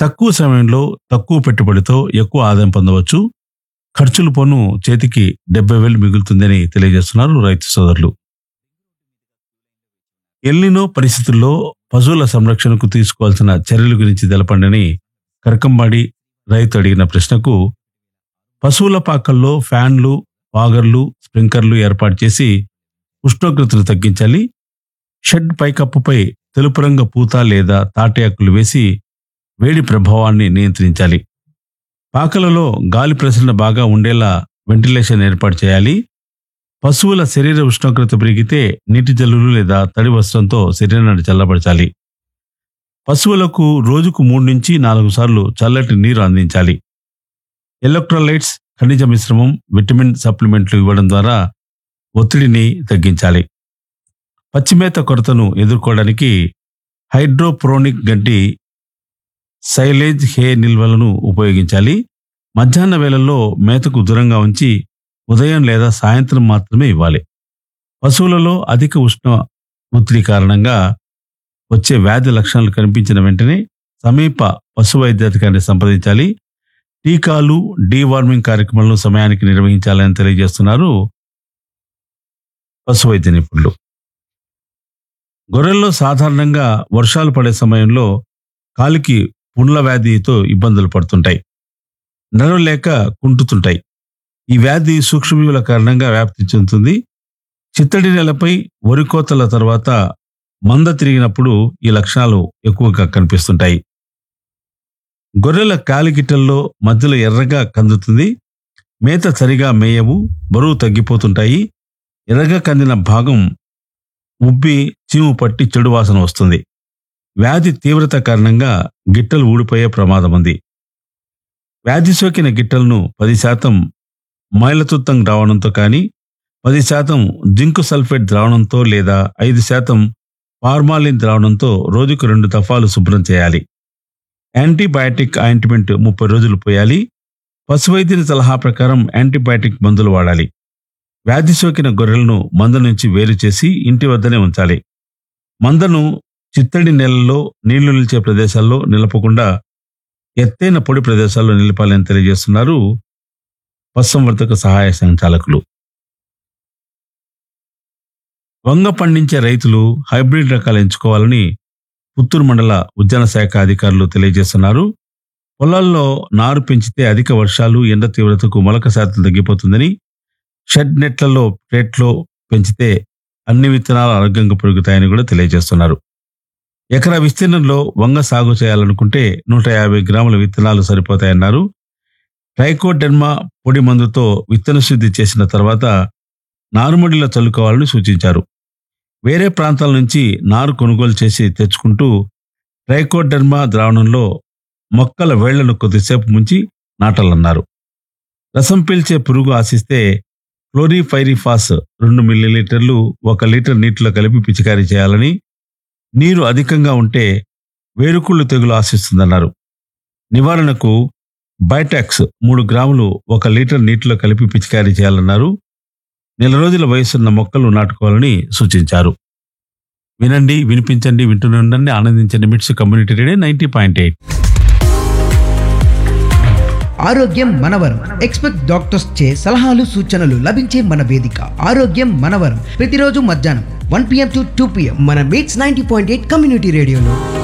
తక్కువ సమయంలో తక్కువ పెట్టుబడితో ఎక్కువ ఆదాయం పొందవచ్చు ఖర్చుల పన్ను చేతికి డెబ్బై వేలు మిగులుతుందని తెలియజేస్తున్నారు రైతు సోదరులు ఎల్నినో పరిస్థితుల్లో పశువుల సంరక్షణకు తీసుకోవాల్సిన చర్యల గురించి తెలపండని కరకంబాడి రైతు అడిగిన ప్రశ్నకు పశువుల పాకల్లో ఫ్యాన్లు వాగర్లు స్ప్రింకర్లు ఏర్పాటు చేసి ఉష్ణోగ్రతను తగ్గించాలి షెడ్ పైకప్పుపై తెలుపు రంగు పూత లేదా తాటి ఆకులు వేసి వేడి ప్రభావాన్ని నియంత్రించాలి పాకలలో గాలి ప్రసరణ బాగా ఉండేలా వెంటిలేషన్ ఏర్పాటు చేయాలి పశువుల శరీర ఉష్ణోగ్రత పెరిగితే నీటి జల్లులు లేదా తడి వస్త్రంతో శరీరాన్ని చల్లబరచాలి పశువులకు రోజుకు మూడు నుంచి నాలుగు సార్లు చల్లటి నీరు అందించాలి ఎలక్ట్రోలైట్స్ ఖనిజ మిశ్రమం విటమిన్ సప్లిమెంట్లు ఇవ్వడం ద్వారా ఒత్తిడిని తగ్గించాలి పచ్చిమేత కొరతను ఎదుర్కోవడానికి హైడ్రోప్రోనిక్ గడ్డి సైలేజ్ హే నిల్వలను ఉపయోగించాలి మధ్యాహ్న వేళల్లో మేతకు దూరంగా ఉంచి ఉదయం లేదా సాయంత్రం మాత్రమే ఇవ్వాలి పశువులలో అధిక ఉష్ణ ఒత్తిడి కారణంగా వచ్చే వ్యాధి లక్షణాలు కనిపించిన వెంటనే సమీప పశు వైద్యాధికారిని సంప్రదించాలి టీకాలు డీవార్మింగ్ కార్యక్రమాలను సమయానికి నిర్వహించాలని తెలియజేస్తున్నారు పశు వైద్య నిపుణులు గొర్రెల్లో సాధారణంగా వర్షాలు పడే సమయంలో కాలికి పుండ్ల వ్యాధితో ఇబ్బందులు పడుతుంటాయి నరం లేక కుంటుతుంటాయి ఈ వ్యాధి సూక్ష్మజీవుల కారణంగా వ్యాప్తి చెందుతుంది చిత్తడి నేలపై వరి కోతల తర్వాత మంద తిరిగినప్పుడు ఈ లక్షణాలు ఎక్కువగా కనిపిస్తుంటాయి గొర్రెల కాలిగిట్టల్లో మధ్యలో ఎర్రగా కందుతుంది మేత సరిగా మేయవు బరువు తగ్గిపోతుంటాయి ఎర్రగా కందిన భాగం ఉబ్బి చీము పట్టి చెడు వాసన వస్తుంది వ్యాధి తీవ్రత కారణంగా గిట్టలు ఊడిపోయే ప్రమాదం ఉంది వ్యాధి సోకిన గిట్టలను పది శాతం మైలతుత్తం ద్రావణంతో కానీ పది శాతం జింకు సల్ఫేట్ ద్రావణంతో లేదా ఐదు శాతం ఫార్మాలిన్ ద్రావణంతో రోజుకు రెండు దఫాలు శుభ్రం చేయాలి యాంటీబయాటిక్ ఆయింట్మెంట్ ముప్పై రోజులు పోయాలి పశువైద్యుని సలహా ప్రకారం యాంటీబయాటిక్ మందులు వాడాలి వ్యాధి సోకిన గొర్రెలను మంద నుంచి వేరు చేసి ఇంటి వద్దనే ఉంచాలి మందను చిత్తడి నేలలో నీళ్లు నిలిచే ప్రదేశాల్లో నిలపకుండా ఎత్తైన పొడి ప్రదేశాల్లో నిలపాలని తెలియజేస్తున్నారు పశుసంవర్ధక సహాయ సంచాలకులు వంగ పండించే రైతులు హైబ్రిడ్ రకాలు ఎంచుకోవాలని పుత్తూరు మండల ఉద్యాన శాఖ అధికారులు తెలియజేస్తున్నారు పొలాల్లో నారు పెంచితే అధిక వర్షాలు ఎండ తీవ్రతకు మొలక శాతం తగ్గిపోతుందని షెడ్ నెట్లలో ప్లేట్లో పెంచితే అన్ని విత్తనాలు ఆరోగ్యంగా పెరుగుతాయని కూడా తెలియజేస్తున్నారు ఎకరా విస్తీర్ణంలో వంగ సాగు చేయాలనుకుంటే నూట యాభై గ్రాముల విత్తనాలు సరిపోతాయన్నారు ట్రైకోడెర్మా పొడి మందుతో విత్తన శుద్ధి చేసిన తర్వాత నారుమడిలో చల్లుకోవాలని సూచించారు వేరే ప్రాంతాల నుంచి నారు కొనుగోలు చేసి తెచ్చుకుంటూ ట్రైకోడెర్మా ద్రావణంలో మొక్కల వేళ్లను కొద్దిసేపు ముంచి నాటాలన్నారు రసం పీల్చే పురుగు ఆశిస్తే క్లోరిఫైరిఫాస్ రెండు మిల్లీలీటర్లు ఒక లీటర్ నీటిలో కలిపి పిచికారీ చేయాలని నీరు అధికంగా ఉంటే వేరుకుళ్ళు తెగులు ఆశిస్తుందన్నారు నివారణకు బైటాక్స్ మూడు గ్రాములు ఒక లీటర్ నీటిలో కలిపి పిచికారీ చేయాలన్నారు నెల రోజుల వయసున్న మొక్కలు నాటుకోవాలని సూచించారు వినండి వినిపించండి వింటూనే ఉండండి ఆనందించండి MITS community radio ninety point eight ఆరోగ్యం మనవరం ఎక్స్పెక్ట్ డాక్టర్స్ చే సలహాలు సూచనలు లభించే మన వేదిక ఆరోగ్యం మనవరం ప్రతిరోజు మధ్యాహ్నం one PM to two PM మన MITS ninety point eight community రేడియోలో